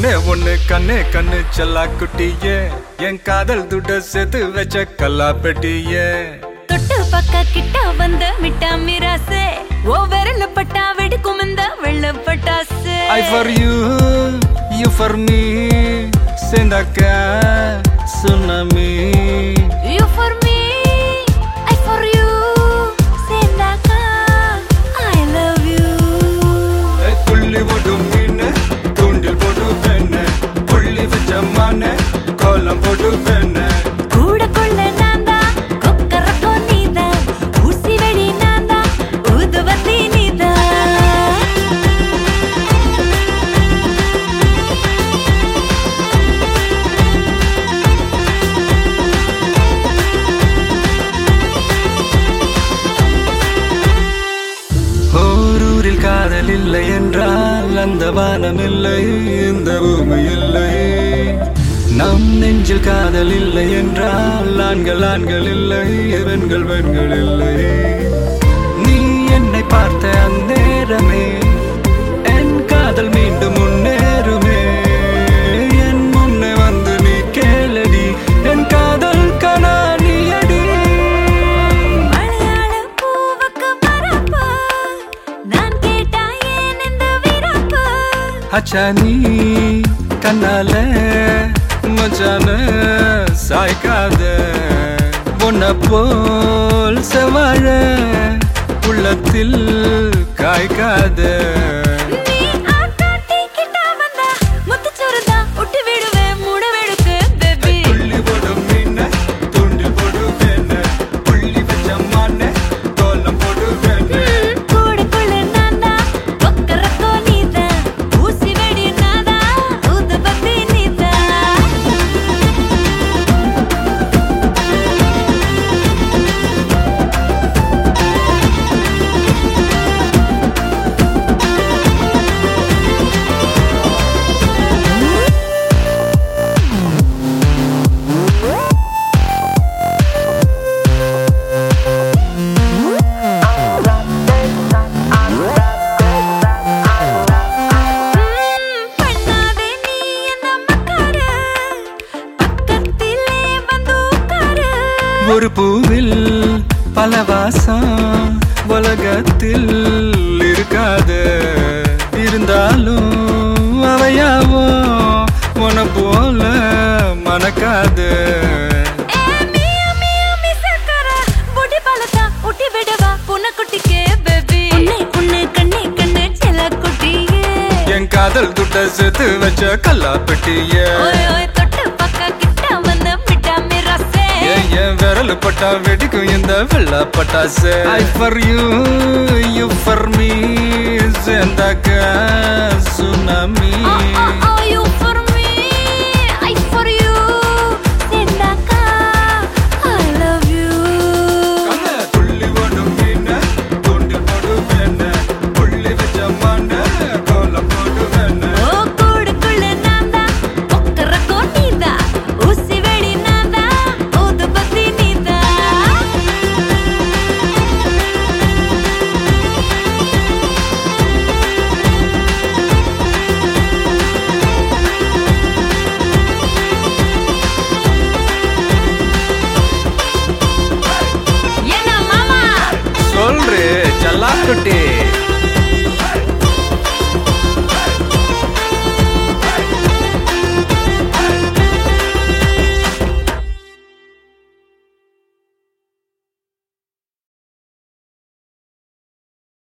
ஒண்ணே ஒண்ணு கண்ணே கண்ணு செல்லா குட்டியே என் காதல் துட்ட சேர்த்து வச்ச கல்லா பெட்டியே தொட்டு பக்க கிட்ட வந்த மிட்டா மிராசே ஓ விரல பட்டா வெடிக்கும் இந்த வெள்ள பட்டாசு I for you you for me சேர்ந்தாக்க tsunami you for me I for you சேர்ந்தாக்கா ஐ லவ் யூ துள்ளி போடும் மீன் தூண்டில் போட்டு பெண்ணு புள்ளி வச்ச மான கோலம் போட்டு பெண்ணு கூட கொள்ள நான்தா கொக்கரக்கோ நீதா ஊசி வெடி நான்தா ஊதுவத்தி நீதா ஓரூரில் காதல் இல்லை என்றால் அந்த வானம் இல்லை இந்த பூமி இல்லை நம் நெஞ்சில் காதல் இல்லை என்றால் ஆண்கள் ஆண்கள் இல்லை பெண்கள் பெண்கள் இல்லை நீ என்னை பார்த்த அந்நேரமே என் காதல் மீண்டும் முன்னேறுமே என் முன்னே வந்து நீ கேளடி என் காதல் கனா நீ அடி மலையாள பூவுக்கு பரப்பு நான் கேட்டா ஏன் இந்த விரப்பு அச்சா நீ கண்ணால மச்சான சாய்க்காத பொன்ன போல் செவாழ உள்ளத்தில் காய்க்காத நீ ஆட்டாட்டி கிட்ட வந்தா முத்துச்சோறுதா விட்டு விடுவேன் மூட வெடுக்கு பேபி புள்ளி போடும் மீன தூண்டி போடு வேண புள்ளி வச்ச மான கோலம் போடு வேண கூட கொள்ள நான்தா கொக்கரக்கோ நீதா ஊசி வெடி நாதா ஊதுபத்தி நீதா ம், பண்ணாதே நீ என்ன மக்காரு பக்கத்திலே வந்து உட்காரு ஒரு பூவில் பல வாசம் உலகத்தில் இருக்காது இருந்தாலும் அவையாவோ உன போல மணக்காது ஏ மியா மியா மிசக்கர பொடி பழத்தா ஊட்டி விடவா புனக்குட்டிக்கே பேபி உன்னை உன்னை கண்ணே கண்ணு செல்ல குட்டியே என் காதல் துட்ட சேர்த்து வச்ச கல்லா பெட்டிய ஓய் ஓய் தொட்டு பக்க கிட்ட வந்து மிட்டா மிரசே ஏன் என் விரல் பட்டா வெடிக்கும் இந்த வெள்ளா பட்டாசு I for you you for me சேர்ந்தாக்க சுனாமி ஓ ஓ ஓ